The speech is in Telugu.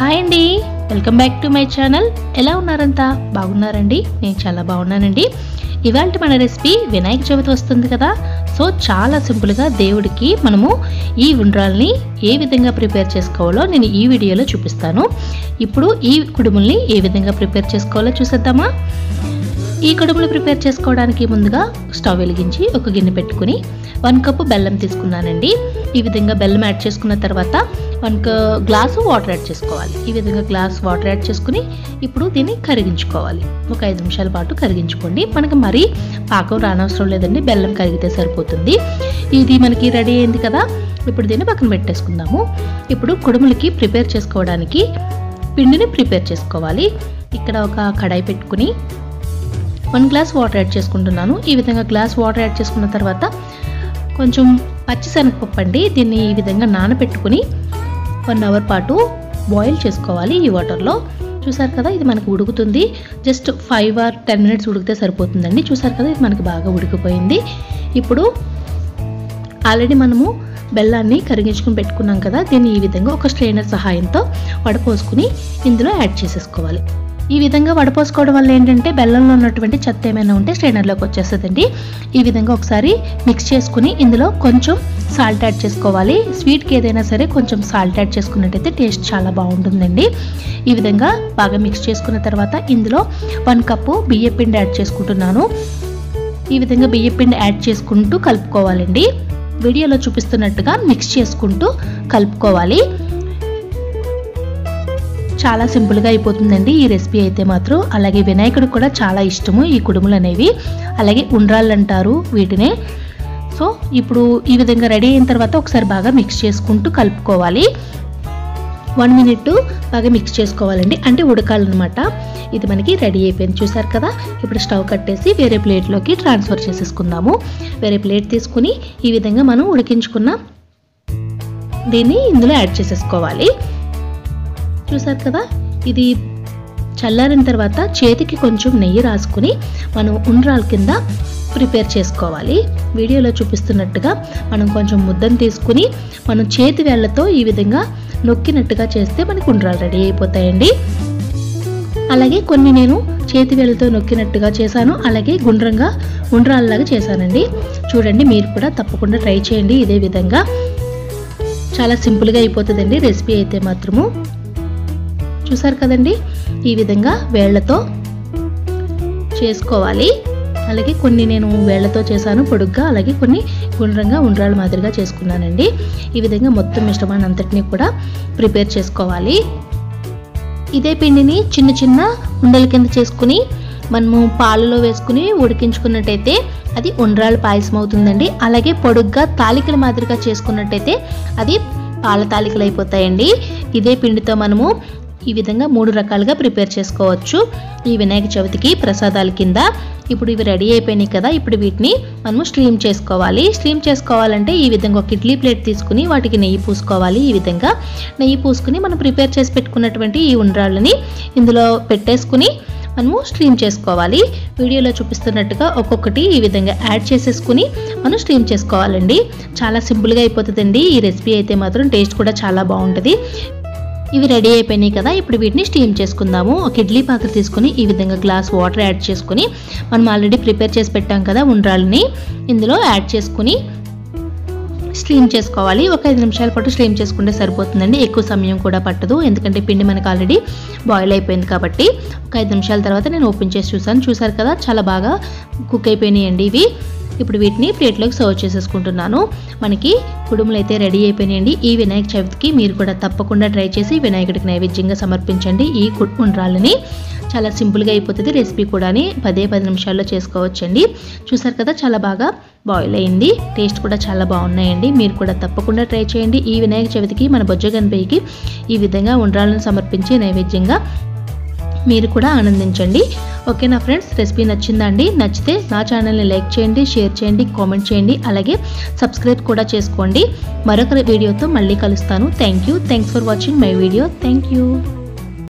హాయ్ అండి welcome back to my channel ఎలా ఉన్నారంతా బాగున్నారండి నేను చాలా బాగున్నానండి ఇవాళ మన రెసిపీ వినాయక చవితి వస్తుంది కదా సో చాలా సింపుల్గా దేవుడికి మనము ఈ ఉండ్రాల్ని ఏ విధంగా ప్రిపేర్ చేసుకోవాలో నేను ఈ వీడియోలో చూపిస్తాను ఇప్పుడు ఈ కుడుముల్ని ఏ విధంగా ప్రిపేర్ చేసుకోవాలో చూసేద్దామా ఈ కడుపులు ప్రిపేర్ చేసుకోవడానికి ముందుగా స్టవ్ వెలిగించి ఒక గిన్నె పెట్టుకుని వన్ కప్పు బెల్లం తీసుకున్నానండి ఈ విధంగా బెల్లం యాడ్ చేసుకున్న తర్వాత వన్ గ్లాసు వాటర్ యాడ్ చేసుకోవాలి ఈ విధంగా గ్లాస్ వాటర్ యాడ్ చేసుకుని ఇప్పుడు దీన్ని కరిగించుకోవాలి ఒక ఐదు నిమిషాల పాటు కరిగించుకోండి మనకి మరీ పాకం రానవసరం లేదండి బెల్లం కరిగితే సరిపోతుంది ఇది మనకి రెడీ అయింది కదా ఇప్పుడు దీన్ని పక్కన పెట్టేసుకుందాము ఇప్పుడు కుడుములకి ప్రిపేర్ చేసుకోవడానికి పిండిని ప్రిపేర్ చేసుకోవాలి ఇక్కడ ఒక కడాయి పెట్టుకుని వన్ గ్లాస్ వాటర్ యాడ్ చేసుకుంటున్నాను ఈ విధంగా గ్లాస్ వాటర్ యాడ్ చేసుకున్న తర్వాత కొంచెం పచ్చిశనగపప్పు అండి దీన్ని ఈ విధంగా నానబెట్టుకుని వన్ అవర్ పాటు బాయిల్ చేసుకోవాలి ఈ వాటర్లో చూసారు కదా ఇది మనకు ఉడుకుతుంది just five or ten minutes ఉడికితే సరిపోతుందండి చూసారు కదా ఇది మనకి బాగా ఉడికిపోయింది ఇప్పుడు ఆల్రెడీ మనము బెల్లాన్ని కరిగించుకుని పెట్టుకున్నాం కదా దీన్ని ఈ విధంగా ఒక స్ట్రైనర్ సహాయంతో వడపోసుకుని ఇందులో యాడ్ చేసేసుకోవాలి ఈ విధంగా వడపోసుకోవడం వల్ల ఏంటంటే బెల్లంలో ఉన్నటువంటి చెత్త ఏమైనా ఉంటే స్ట్రైనర్లోకి వచ్చేస్తుందండి ఈ విధంగా ఒకసారి మిక్స్ చేసుకుని ఇందులో కొంచెం సాల్ట్ యాడ్ చేసుకోవాలి స్వీట్కి ఏదైనా సరే కొంచెం సాల్ట్ యాడ్ చేసుకున్నట్టయితే టేస్ట్ చాలా బాగుంటుందండి ఈ విధంగా బాగా మిక్స్ చేసుకున్న తర్వాత ఇందులో వన్ కప్పు బియ్య పిండి యాడ్ చేసుకుంటున్నాను ఈ విధంగా బియ్య పిండి యాడ్ చేసుకుంటూ కలుపుకోవాలండి వీడియోలో చూపిస్తున్నట్టుగా మిక్స్ చేసుకుంటూ కలుపుకోవాలి చాలా సింపుల్గా అయిపోతుందండి ఈ రెసిపీ అయితే మాత్రం అలాగే వినాయకుడికి కూడా చాలా ఇష్టము ఈ కుడుములు అనేవి అలాగే ఉండ్రాళ్ళు అంటారు వీటినే సో ఇప్పుడు ఈ విధంగా రెడీ అయిన తర్వాత ఒకసారి బాగా మిక్స్ చేసుకుంటూ కలుపుకోవాలి వన్ మినిట్ బాగా మిక్స్ చేసుకోవాలండి అంటే ఉడకాలన్నమాట ఇది మనకి రెడీ అయిపోయింది చూసారు కదా ఇప్పుడు స్టవ్ కట్టేసి వేరే ప్లేట్లోకి ట్రాన్స్ఫర్ చేసేసుకుందాము వేరే ప్లేట్ తీసుకుని ఈ విధంగా మనం ఉడికించుకున్న దీన్ని ఇందులో యాడ్ చేసేసుకోవాలి చూసారు కదా ఇది చల్లారిన తర్వాత చేతికి కొంచెం నెయ్యి రాసుకుని మనం ఉండ్రాల కింద ప్రిపేర్ చేసుకోవాలి వీడియోలో చూపిస్తున్నట్టుగా మనం కొంచెం ముద్దను తీసుకుని మనం చేతి వేళ్లతో ఈ విధంగా నొక్కినట్టుగా చేస్తే మనకు ఉండ్రాలు రెడీ అయిపోతాయండి అలాగే కొన్ని నేను చేతి వేళ్ళతో నొక్కినట్టుగా చేశాను అలాగే గుండ్రంగా ఉండ్రాల్లాగా చేశానండి చూడండి మీరు కూడా తప్పకుండా ట్రై చేయండి ఇదే విధంగా చాలా సింపుల్గా అయిపోతుందండి రెసిపీ అయితే మాత్రము చూసారు కదండి ఈ విధంగా వేళ్లతో చేసుకోవాలి అలాగే కొన్ని నేను వేళ్లతో చేశాను పొడుగ్గా అలాగే కొన్ని గుండ్రంగా ఉండ్రాల మాదిరిగా చేసుకున్నానండి ఈ విధంగా మొత్తం మిశ్రమాన్ని అంతటినీ కూడా ప్రిపేర్ చేసుకోవాలి ఇదే పిండిని చిన్న చిన్న ఉండల కింద చేసుకుని మనము పాలలో వేసుకుని ఉడికించుకున్నట్టయితే అది ఉండ్రాల పాయసం అవుతుందండి అలాగే పొడుగ్గా తాలికల మాదిరిగా చేసుకున్నట్టయితే అది పాల తాలికలు అయిపోతాయండి ఇదే పిండితో మనము ఈ విధంగా మూడు రకాలుగా ప్రిపేర్ చేసుకోవచ్చు ఈ వినాయక చవితికి ప్రసాదాల కింద ఇప్పుడు ఇవి రెడీ అయిపోయినాయి కదా ఇప్పుడు వీటిని మనము స్ట్రీమ్ చేసుకోవాలి స్ట్రీమ్ చేసుకోవాలంటే ఈ విధంగా ఒక ఇడ్లీ ప్లేట్ తీసుకుని వాటికి నెయ్యి పూసుకోవాలి ఈ విధంగా నెయ్యి పూసుకుని మనం ప్రిపేర్ చేసి పెట్టుకున్నటువంటి ఈ ఉండ్రాళ్ళని ఇందులో పెట్టేసుకుని మనము స్ట్రీమ్ చేసుకోవాలి వీడియోలో చూపిస్తున్నట్టుగా ఒక్కొక్కటి ఈ విధంగా యాడ్ చేసేసుకుని మనం స్ట్రీమ్ చేసుకోవాలండి చాలా సింపుల్గా అయిపోతుందండి ఈ రెసిపీ అయితే మాత్రం టేస్ట్ కూడా చాలా బాగుంటుంది ఇవి రెడీ అయిపోయినాయి కదా ఇప్పుడు వీటిని స్టీమ్ చేసుకుందాము ఒక ఇడ్లీ పాత్ర తీసుకుని ఈ విధంగా గ్లాస్ వాటర్ యాడ్ చేసుకుని మనం ఆల్రెడీ ప్రిపేర్ చేసి పెట్టాం కదా ఉండ్రాలని ఇందులో యాడ్ చేసుకుని స్టీమ్ చేసుకోవాలి ఒక ఐదు నిమిషాల పాటు స్టీమ్ చేసుకుంటే సరిపోతుందండి ఎక్కువ సమయం కూడా పట్టదు ఎందుకంటే పిండి మనకు ఆల్రెడీ బాయిల్ అయిపోయింది కాబట్టి ఒక ఐదు నిమిషాల తర్వాత నేను ఓపెన్ చేసి చూసాను చూసారు కదా చాలా బాగా కుక్ అయిపోయినాయండి ఇవి ఇప్పుడు వీటిని ప్లేట్లోకి సర్వ్ చేసేసుకుంటున్నాను మనకి కుడుములు అయితే రెడీ అయిపోయినాయండి ఈ వినాయక చవితికి మీరు కూడా తప్పకుండా ట్రై చేసి వినాయకుడికి నైవేద్యంగా సమర్పించండి ఈ ఉండ్రాళ్ళని చాలా సింపుల్గా అయిపోతుంది రెసిపీ కూడా పదే పది నిమిషాల్లో చేసుకోవచ్చండి చూసారు కదా చాలా బాగా బాయిల్ అయింది టేస్ట్ కూడా చాలా బాగున్నాయండి మీరు కూడా తప్పకుండా ట్రై చేయండి ఈ వినాయక చవితికి మన బొజ్జ గణపయ్యకి ఈ విధంగా ఉండ్రాళ్ళను సమర్పించి నైవేద్యంగా మీరు కూడా ఆనందించండి ఓకే నా ఫ్రెండ్స్ రెసిపీ నచ్చిందా అండి నచ్చితే నా ఛానల్ని లైక్ చేయండి షేర్ చేయండి కామెంట్ చేయండి అలాగే సబ్స్క్రైబ్ కూడా చేసుకోండి మరొక వీడియోతో మళ్ళీ కలుస్తాను thank you thanks for watching my video thank you